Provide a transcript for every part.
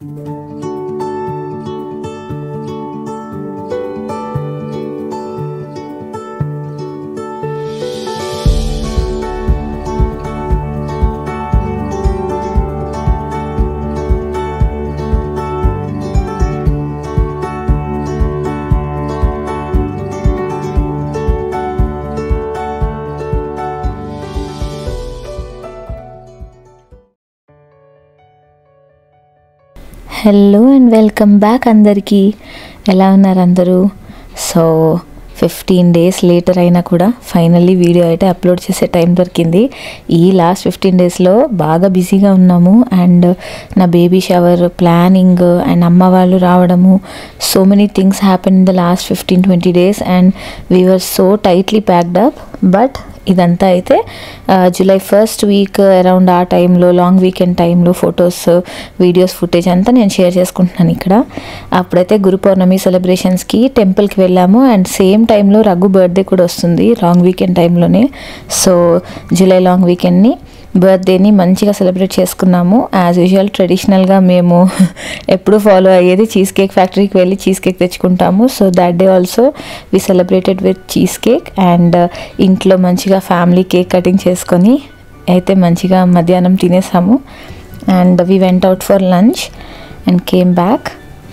Hello and welcome back అందరికీ ఎలా ఉన్నారు అందరూ సో ఫిఫ్టీన్ డేస్ లేటర్ అయినా కూడా ఫైనల్లీ వీడియో అయితే అప్లోడ్ చేసే టైం దొరికింది ఈ లాస్ట్ ఫిఫ్టీన్ డేస్లో బాగా బిజీగా ఉన్నాము అండ్ నా బేబీ షవర్ ప్లానింగ్ అండ్ అమ్మ వాళ్ళు రావడము so many things happen in the last fifteen twenty days and we're so tightly packed up but ఇదంతా అయితే జూలై ఫస్ట్ వీక్ అరౌండ్ ఆ టైంలో లాంగ్ వీకెండ్ టైంలో ఫొటోస్ వీడియోస్ ఫుటేజ్ అంతా నేను షేర్ చేసుకుంటున్నాను ఇక్కడ అప్పుడైతే గురు పౌర్ణమి సెలబ్రేషన్స్కి టెంపుల్కి వెళ్ళాము అండ్ సేమ్ టైంలో రఘు బర్త్డే కూడా వస్తుంది లాంగ్ వీకెండ్ టైంలోనే సో జూలై లాంగ్ వీకెండ్ని బర్త్డేని మంచిగా సెలబ్రేట్ చేసుకున్నాము యాజ్ యూజువల్ ట్రెడిషనల్గా మేము ఎప్పుడు ఫాలో అయ్యేది చీజ్ కేక్ ఫ్యాక్టరీకి వెళ్ళి చీజ్ కేక్ తెచ్చుకుంటాము so that day also we celebrated with cheese cake and ఇంట్లో మంచిగా ఫ్యామిలీ కేక్ కటింగ్ చేసుకొని అయితే మంచిగా మధ్యాహ్నం తినేసాము and we went out for lunch and came back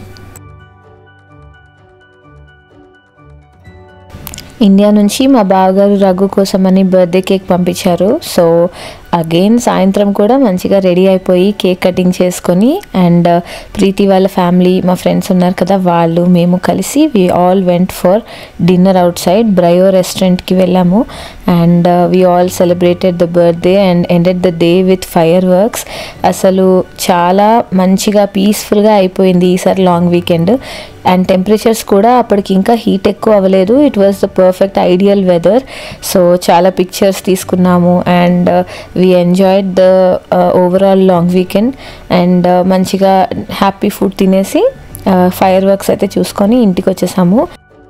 India నుంచి మా బావగారు రఘు కోసమని బర్త్డే కేక్ పంపించారు సో అగైన్ సాయంత్రం కూడా మంచిగా రెడీ అయిపోయి కేక్ కటింగ్ చేసుకొని అండ్ ప్రీతి వాళ్ళ ఫ్యామిలీ మా ఫ్రెండ్స్ ఉన్నారు కదా వాళ్ళు మేము కలిసి we all went for dinner outside Brio రెస్టారెంట్కి వెళ్ళాము and we all celebrated the birthday and ended the day with fireworks అసలు చాలా మంచిగా పీస్ఫుల్గా అయిపోయింది ఈసారి లాంగ్ వీకెండ్ అండ్ టెంపరేచర్స్ కూడా అప్పటికి ఇంకా హీట్ ఎక్కువ అవ్వలేదు it was the perfect ideal weather so చాలా పిక్చర్స్ తీసుకున్నాము and we enjoyed the overall long weekend and మంచిగా హ్యాపీ ఫుడ్ తినేసి ఫైర్ వర్క్స్ అయితే చూసుకొని ఇంటికి వచ్చేసాము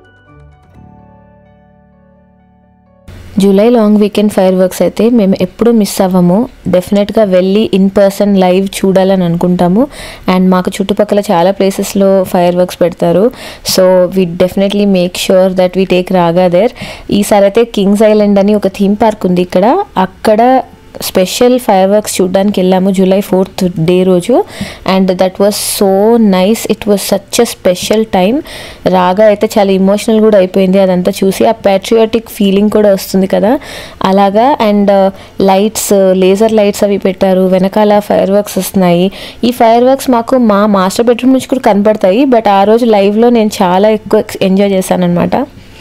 July long weekend fireworks అయితే మేము ఎప్పుడూ మిస్ అవ్వము డెఫినెట్గా వెళ్ళి ఇన్ పర్సన్ లైవ్ చూడాలని అనుకుంటాము అండ్ మాకు చుట్టుపక్కల చాలా ప్లేసెస్లో ఫైర్ వర్క్స్ పెడతారు so we definitely make sure that we take Raga there ఈసారి అయితే కింగ్స్ ఐలాండ్ అని ఒక థీమ్ పార్క్ ఉంది ఇక్కడ అక్కడ స్పెషల్ ఫైర్ వర్క్స్ చూడడానికి వెళ్ళాము జూలై ఫోర్త్ డే రోజు and that was so nice it was such a special time Raga అయితే చాలా ఇమోషనల్ కూడా అయిపోయింది అదంతా చూసి ఆ ప్యాట్రియాటిక్ ఫీలింగ్ కూడా వస్తుంది కదా అలాగా అండ్ లైట్స్ లేజర్ లైట్స్ అవి పెట్టారు వెనకాల ఫైర్ వర్క్స్ వస్తున్నాయి ఈ ఫైర్ వర్క్స్ మాకు మా మాస్టర్ బెడ్రూమ్ నుంచి కూడా కనపడతాయి బట్ ఆ రోజు లైవ్లో నేను చాలా ఎక్కువ ఎంజాయ్ చేశాను అనమాట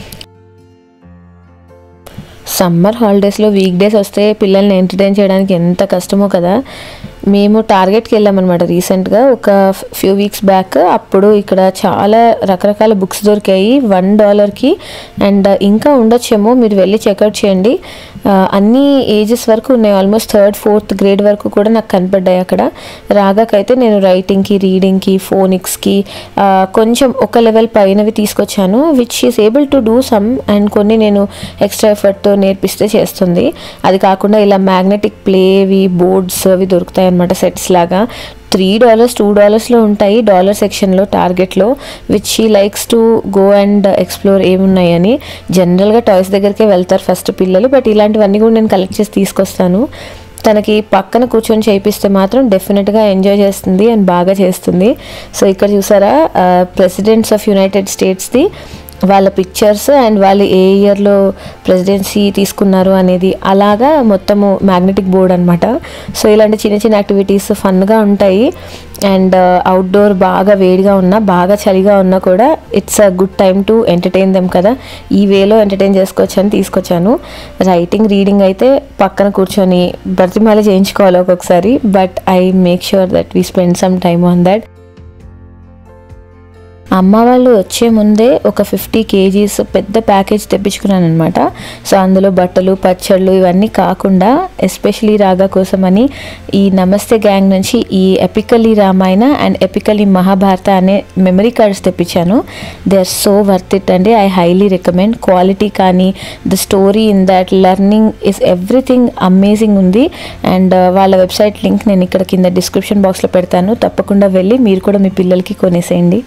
సమ్మర్ హాలిడేస్లో వీక్ డేస్ వస్తే పిల్లల్ని ఎంటర్టైన్ చేయడానికి ఎంత కష్టమో కదా మేము టార్గెట్కి వెళ్ళామన్నమాట రీసెంట్గా ఒక ఫ్యూ వీక్స్ బ్యాక్ అప్పుడు ఇక్కడ చాలా రకరకాల బుక్స్ దొరికాయి వన్ డాలర్కి అండ్ ఇంకా ఉండొచ్చేమో మీరు వెళ్ళి చెక్అవుట్ చేయండి అన్ని ఏజెస్ వరకు ఉన్నాయి ఆల్మోస్ట్ థర్డ్ ఫోర్త్ గ్రేడ్ వరకు కూడా నాకు కనపడ్డాయి అక్కడ రాగాకైతే నేను రైటింగ్కి రీడింగ్కి ఫోనిక్స్కి కొంచెం ఒక లెవెల్ పైనవి తీసుకొచ్చాను which is able to do some and కొన్ని నేను ఎక్స్ట్రా ఎఫర్ట్ నేర్పిస్తే చేస్తుంది అది కాకుండా ఇలా మ్యాగ్నెటిక్ ప్లేవి బోర్డ్స్ అవి దొరుకుతాయి అనమాట సెట్స్ లాగా త్రీ డాలర్స్ టూ డాలర్స్లో ఉంటాయి డాలర్ సెక్షన్లో టార్గెట్లో which she likes to go and explore ఏమున్నాయని జనరల్గా టాయ్స్ దగ్గరికే వెళ్తారు ఫస్ట్ పిల్లలు బట్ ఇలాంటివన్నీ కూడా నేను కలెక్ట్ చేసి తీసుకొస్తాను తనకి పక్కన కూర్చొని చేయిస్తే మాత్రం డెఫినెట్గా ఎంజాయ్ చేస్తుంది అండ్ బాగా చేస్తుంది సో ఇక్కడ చూసారా ప్రెసిడెంట్స్ ఆఫ్ యునైటెడ్ స్టేట్స్ది వాళ్ళ పిక్చర్స్ అండ్ వాళ్ళు ఏ ఇయర్లో ప్రెసిడెన్సీ తీసుకున్నారు అనేది అలాగా మొత్తము మ్యాగ్నెటిక్ బోర్డ్ అనమాట సో ఇలాంటి చిన్న చిన్న యాక్టివిటీస్ ఫన్గా ఉంటాయి అండ్ అవుట్డోర్ బాగా వేడిగా ఉన్నా బాగా చలిగా ఉన్నా కూడా it's a good time to entertain them కదా ఈ వేలో ఎంటర్టైన్ చేసుకోవచ్చు అని తీసుకొచ్చాను రైటింగ్ రీడింగ్ అయితే పక్కన కూర్చొని బ్రతిమాల చేయించుకోవాలి ఒక్కొక్కసారి but I make sure that we spend some time on that అమ్మ వాళ్ళు వచ్చే ముందే ఒక ఫిఫ్టీ కేజీస్ పెద్ద ప్యాకేజ్ తెప్పించుకున్నాను అనమాట సో అందులో బట్టలు పచ్చళ్ళు ఇవన్నీ కాకుండా ఎస్పెషలీ రాగా కోసమని ఈ నమస్తే గ్యాంగ్ నుంచి ఈ Epically Ramayana and Epically Mahabharata అనే మెమరీ కార్డ్స్ తెప్పించాను they are so worth it అండి ఐ హైలీ రికమెండ్ క్వాలిటీ కానీ the story in that learning is everything amazing ఉంది అండ్ వాళ్ళ వెబ్సైట్ లింక్ నేను ఇక్కడ కింద డిస్క్రిప్షన్ బాక్స్లో పెడతాను తప్పకుండా వెళ్ళి మీరు కూడా మీ పిల్లలకి కొనేసేయండి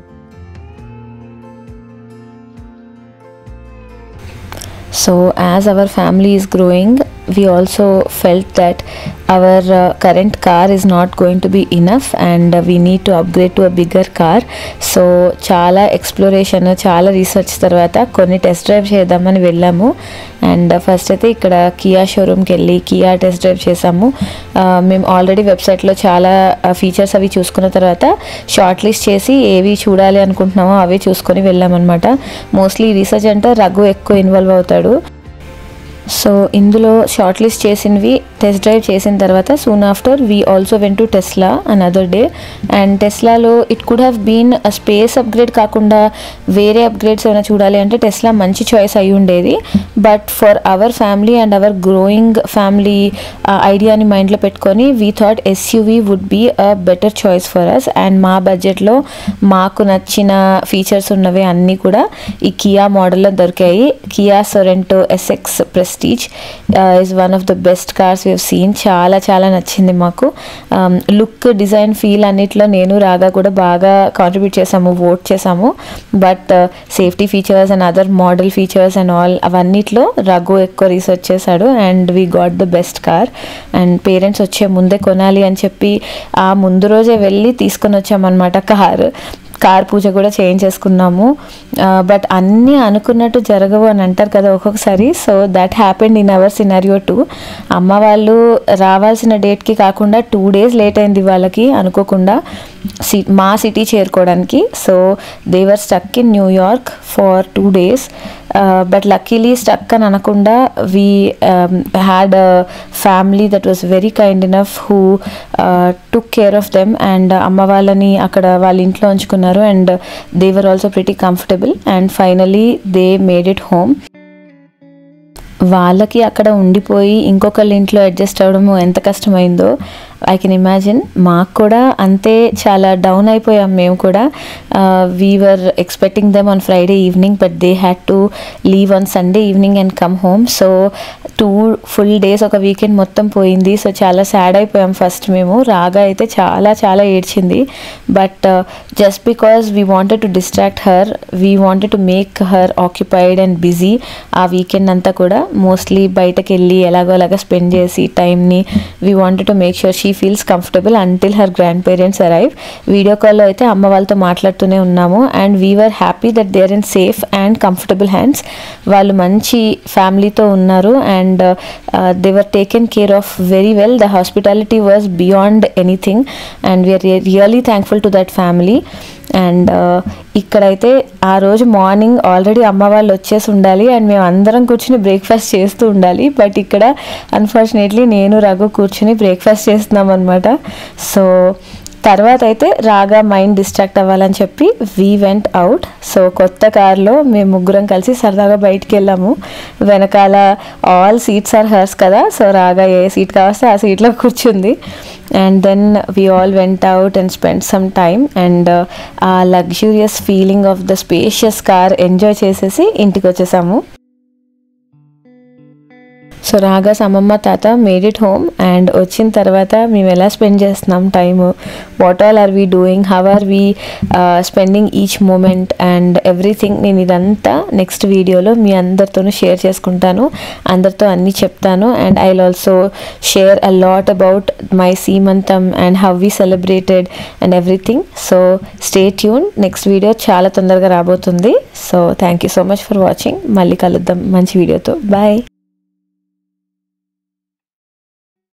So, as our family is growing, we also felt that our uh, current car is not going to be enough and uh, we need to upgrade to a bigger car. So చాలా exploration చాలా research తర్వాత కొన్ని test drive చేద్దామని వెళ్ళాము and first అయితే ఇక్కడ Kia షోరూమ్కి వెళ్ళి Kia test drive చేసాము ఆ, మేము ఆల్రెడీ వెబ్సైట్లో చాలా ఫీచర్స్ అవి చూసుకున్న తర్వాత షార్ట్ లిస్ట్ చేసి ఏవి చూడాలి అనుకుంటున్నామో అవే చూసుకొని వెళ్ళామన్నమాట మోస్ట్లీ రీసెర్చ్ అంటే రఘు ఎక్కువ ఇన్వాల్వ్ అవుతాడు సో ఇందులో షార్ట్ లిస్ట్ చేసినవి టెస్ట్ డ్రైవ్ చేసిన తర్వాత soon after we also went to Tesla another day and టెస్లాలో it could have been space upgrade కాకుండా వేరే అప్గ్రేడ్స్ ఏమైనా చూడాలి అంటే టెస్లా మంచి చాయిస్ అయి ఉండేది but for our family and our growing family ఐడియాని మైండ్లో పెట్టుకొని we thought SUV would be a better choice for us and మా బడ్జెట్లో మాకు నచ్చిన ఫీచర్స్ ఉన్నవి అన్నీ కూడా ఈ కియా మోడల్లో దొరికాయి Kia Sorento SX Prestige is one of the best cars we've seen చాలా చాలా నచ్చింది మాకు లుక్ డిజైన్ ఫీల్ అన్నిట్లో నేను రాగా కూడా బాగా కాంట్రిబ్యూట్ చేసాము ఓట్ చేసాము but safety features and other model features and all అవన్నిట్లో రఘు ఎక్కువ రీసెర్చ్ చేశాడు and we got the best car and parents వచ్చే ముందే కొనాలి అని చెప్పి ఆ ముందు రోజే వెళ్ళి తీసుకొని వచ్చామన్నమాట కార్ కార్ పూజ కూడా చేయించేసుకున్నాము బట్ అన్నీ అనుకున్నట్టు జరగవు అని అంటారు కదా ఒక్కొక్కసారి so that happened in our scenario too అమ్మ వాళ్ళు రావాల్సిన డేట్కి కాకుండా టూ డేస్ లేట్ అయింది వాళ్ళకి అనుకోకుండా సి మా సిటీ చేరుకోవడానికి so they were stuck in New York for two days but luckily stuck అని అనకుండా we had a family that was very kind enough who took care of them and అమ్మ వాళ్ళని అక్కడ వాళ్ళ ఇంట్లో ఉంచుకున్నారు and they were also pretty comfortable and finally they made it home వాళ్ళకి అక్కడ ఉండిపోయి ఇంకొకళ్ళ ఇంట్లో అడ్జస్ట్ అవ్వడము ఎంత కష్టమైందో ఐ కెన్ ఇమాజిన్ మాకు కూడా అంతే చాలా డౌన్ అయిపోయాం మేము కూడా we were expecting them on Friday evening but they had to leave on Sunday evening and come home so two full days ఒక వీకెండ్ మొత్తం పోయింది సో చాలా సాడ్ అయిపోయాం ఫస్ట్ మేము రాగా అయితే చాలా చాలా ఏడ్చింది but just because we wanted to distract her we wanted to make her occupied and busy ఆ వీకెండ్ అంతా కూడా మోస్ట్లీ బయటకు వెళ్ళి ఎలాగో అలాగా స్పెండ్ చేసి టైంని we wanted to make sure she feels comfortable until her grandparents arrive video కాల్లో అయితే అమ్మ వాళ్ళతో మాట్లాడుతూనే ఉన్నాము and we are happy that they are in safe and comfortable hands వాళ్ళు మంచి ఫ్యామిలీతో ఉన్నారు and they were taken care of very well the hospitality was beyond anything and we are really thankful to that family and ఇక్కడైతే ఆ రోజు morning already అమ్మ వాళ్ళు వచ్చేసి ఉండాలి అండ్ మేము అందరం కూర్చుని బ్రేక్ఫాస్ట్ చేస్తూ ఉండాలి బట్ ఇక్కడ అన్ఫార్చునేట్లీ నేను రఘు కూర్చుని బ్రేక్ఫాస్ట్ చేస్తున్నాం అనమాట సో తర్వాత అయితే రాగా మైండ్ డిస్ట్రాక్ట్ అవ్వాలని చెప్పి వీ వెంట్ అవుట్ సో కొత్త కార్లో మేము ముగ్గురం కలిసి సరదాగా బయటికి వెళ్ళాము వెనకాల ఆల్ సీట్స్ ఆర్ హర్స్ కదా సో రాగా ఏ సీట్ కావస్తే ఆ సీట్లో కూర్చుంది and then we all went out and spend some time and ఆ luxurious feeling of the spacious car enjoy చేసేసి ఇంటికి వచ్చేసాము సో రాగా అమ్మమ్మ తాత మేడ్ ఇట్ హోమ్ అండ్ వచ్చిన తర్వాత మేము ఎలా స్పెండ్ చేస్తున్నాం time what all are we doing how are we spending each moment and everything నేను ఇదంతా నెక్స్ట్ వీడియోలో మీ అందరితోనూ షేర్ చేసుకుంటాను అందరితో అన్నీ చెప్తాను and I also share a lot about my seemantham and how we celebrated and everything so stay tune next video చాలా తొందరగా రాబోతుంది so thank you so much for watching మళ్ళీ కలుద్దాం మంచి వీడియోతో బాయ్